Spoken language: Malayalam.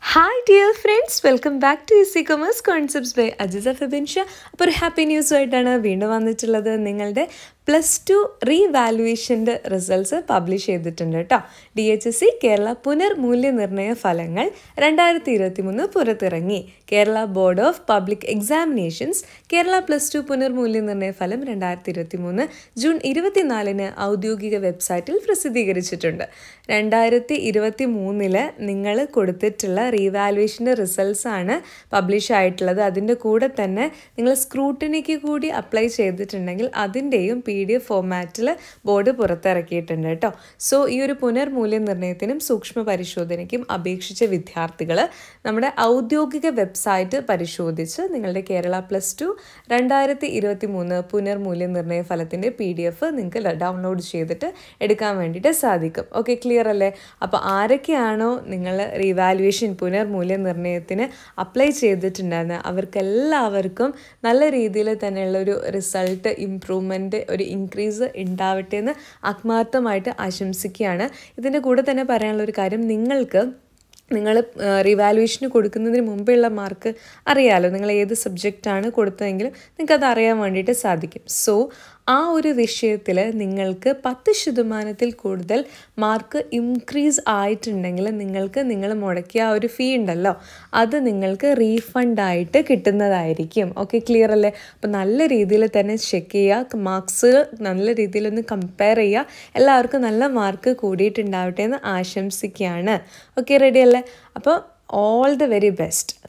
hi dear friends welcome back to easy commerce concepts by Ajisa Febinsha അപ്പോൾ ഒരു ഹാപ്പി ന്യൂസുമായിട്ടാണ് വീണ്ടും വന്നിട്ടുള്ളത് നിങ്ങളുടെ പ്ലസ് ടു റീവാലുവേഷൻ്റെ റിസൾട്ട്സ് പബ്ലിഷ് ചെയ്തിട്ടുണ്ട് കേട്ടോ D H S C Kerala പുനർമൂല്യനിർണ്ണയ ഫലങ്ങൾ രണ്ടായിരത്തി ഇരുപത്തി മൂന്ന് പുറത്തിറങ്ങി Kerala board of public examinations Kerala plus two പുനർമൂല്യനിർണ്ണയ ഫലം രണ്ടായിരത്തി ഇരുപത്തി മൂന്ന് ജൂൺ ഇരുപത്തിനാലിന് ഔദ്യോഗിക വെബ്സൈറ്റിൽ പ്രസിദ്ധീകരിച്ചിട്ടുണ്ട് രണ്ടായിരത്തി ഇരുപത്തി മൂന്നില് നിങ്ങൾ കൊടുത്തിട്ടുള്ള റീവാലുവേഷൻ്റെ റിസൾട്ട്സ് ആണ് പബ്ലിഷ് ആയിട്ടുള്ളത് അതിൻ്റെ കൂടെ തന്നെ നിങ്ങൾ സ്ക്രൂട്ടിനിക്ക് കൂടി അപ്ലൈ ചെയ്തിട്ടുണ്ടെങ്കിൽ അതിൻ്റെയും പി ഡി എഫ് ഫോമാറ്റിൽ ബോർഡ് പുറത്തിറക്കിയിട്ടുണ്ട് കേട്ടോ സോ ഈ ഒരു പുനർമൂല്യനിർണ്ണയത്തിനും സൂക്ഷ്മ പരിശോധനയ്ക്കും അപേക്ഷിച്ച വിദ്യാർത്ഥികൾ നമ്മുടെ ഔദ്യോഗിക വെബ്സൈറ്റ് പരിശോധിച്ച് നിങ്ങളുടെ കേരള പ്ലസ് ടു രണ്ടായിരത്തി ഇരുപത്തി മൂന്ന് പുനർമൂല്യനിർണ്ണയ ഫലത്തിൻ്റെ പി ഡി എഫ് നിങ്ങൾക്ക് ഡൗൺലോഡ് ചെയ്തിട്ട് എടുക്കാൻ വേണ്ടിയിട്ട് സാധിക്കും ഓക്കെ ക്ലിയർ അല്ലേ അപ്പോൾ ആരൊക്കെയാണോ നിങ്ങൾ റീവാലുവേഷൻ പുനർമൂല്യനിർണ്ണയത്തിന് അപ്ലൈ ചെയ്തിട്ടുണ്ടായിരുന്നത് അവർക്കെല്ലാവർക്കും നല്ല രീതിയിൽ തന്നെയുള്ള ഒരു റിസൾട്ട് ഇമ്പ്രൂവ്മെൻറ്റ് ഒരു ഇൻക്രീസ് ഉണ്ടാവട്ടെ എന്ന് ആത്മാർത്ഥമായിട്ട് ആശംസിക്കുകയാണ് ഇതിൻ്റെ കൂടെ തന്നെ പറയാനുള്ള ഒരു കാര്യം നിങ്ങൾക്ക് നിങ്ങൾ റിവാലുവേഷന് കൊടുക്കുന്നതിന് മുമ്പുള്ള മാർക്ക് അറിയാമല്ലോ നിങ്ങൾ ഏത് സബ്ജക്റ്റാണ് കൊടുത്തതെങ്കിലും നിങ്ങൾക്ക് അത് അറിയാൻ വേണ്ടിയിട്ട് സാധിക്കും സോ ആ ഒരു വിഷയത്തിൽ നിങ്ങൾക്ക് പത്ത് ശതമാനത്തിൽ കൂടുതൽ മാർക്ക് ഇൻക്രീസ് ആയിട്ടുണ്ടെങ്കിൽ നിങ്ങൾക്ക് നിങ്ങൾ മുടക്കിയ ആ ഒരു ഫീ ഉണ്ടല്ലോ അത് നിങ്ങൾക്ക് റീഫണ്ടായിട്ട് കിട്ടുന്നതായിരിക്കും ഓക്കെ ക്ലിയർ അല്ലേ അപ്പോൾ നല്ല രീതിയിൽ തന്നെ ചെക്ക് ചെയ്യുക മാർക്സ് നല്ല രീതിയിലൊന്ന് കമ്പയർ ചെയ്യുക എല്ലാവർക്കും നല്ല മാർക്ക് കൂടിയിട്ടുണ്ടാവട്ടെ എന്ന് ആശംസിക്കുകയാണ് ഓക്കെ റെഡി അല്ലേ അപ്പോൾ ഓൾ ദ വെരി ബെസ്റ്റ്